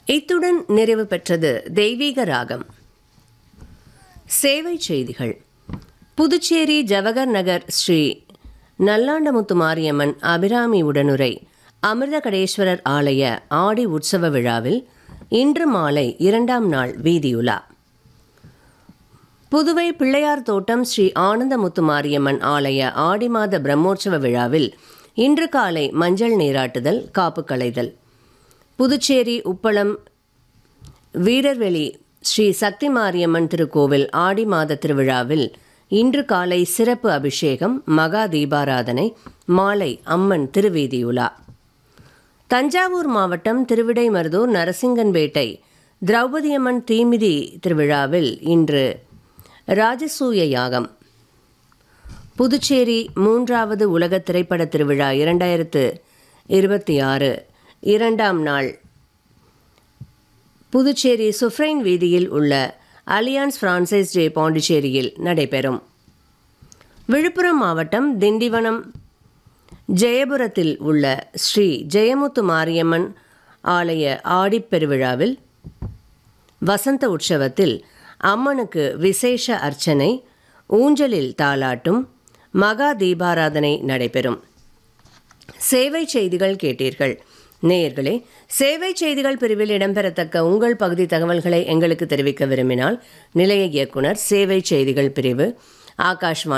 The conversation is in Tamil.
இத்துடன் நிறைவு பெற்றது தெய்வீக ராகம் சேவை செய்திகள் புதுச்சேரி ஜவஹர் நகர் ஸ்ரீ நல்லாண்டமுத்து மாரியம்மன் அபிராமி உடனுரை அமிர்தகடேஸ்வரர் ஆலய ஆடி உற்சவ விழாவில் இன்று மாலை இரண்டாம் நாள் வீதியுலா புதுவை பிள்ளையார் தோட்டம் ஸ்ரீ ஆனந்தமுத்து மாரியம்மன் ஆலய ஆடி மாத பிரம்மோற்சவ விழாவில் இன்று காலை மஞ்சள் நீராட்டுதல் காப்பு களைதல் புதுச்சேரி உப்பளம் வீரர்வெளி ஸ்ரீ சக்தி மாரியம்மன் திருக்கோவில் ஆடி மாத திருவிழாவில் இன்று காலை சிறப்பு அபிஷேகம் மகா தீபாராதனை மாலை அம்மன் திருவீதியுலா தஞ்சாவூர் மாவட்டம் திருவிடைமருதூர் நரசிங்கன்பேட்டை திரௌபதியம்மன் தீமிதி திருவிழாவில் இன்று ராஜசூய யாகம் புதுச்சேரி மூன்றாவது உலக திரைப்பட திருவிழா இரண்டாயிரத்து இருபத்தி ஆறு இரண்டாம் நாள் புதுச்சேரி சுஃப்ரைன் வீதியில் உள்ள அலியான்ஸ் பிரான்சைஸ் டே பாண்டிச்சேரியில் நடைபெறும் விழுப்புரம் மாவட்டம் திண்டிவனம் ஜெயபுரத்தில் உள்ள ஸ்ரீ ஜெயமுத்து மாரியம்மன் ஆலய ஆடிப்பெருவிழாவில் வசந்த உற்சவத்தில் அம்மனுக்கு விசேஷ அர்ச்சனை ஊஞ்சலில் தாலாட்டும் மகா தீபாராதனை நடைபெறும் சேவை செய்திகள் கேட்டீர்கள் நேயர்களே சேவை செய்திகள் பிரிவில் இடம்பெறத்தக்க உங்கள் பகுதி தகவல்களை எங்களுக்கு தெரிவிக்க விரும்பினால் நிலைய இயக்குனர் சேவை செய்திகள் பிரிவு ஆகாஷ்வாணி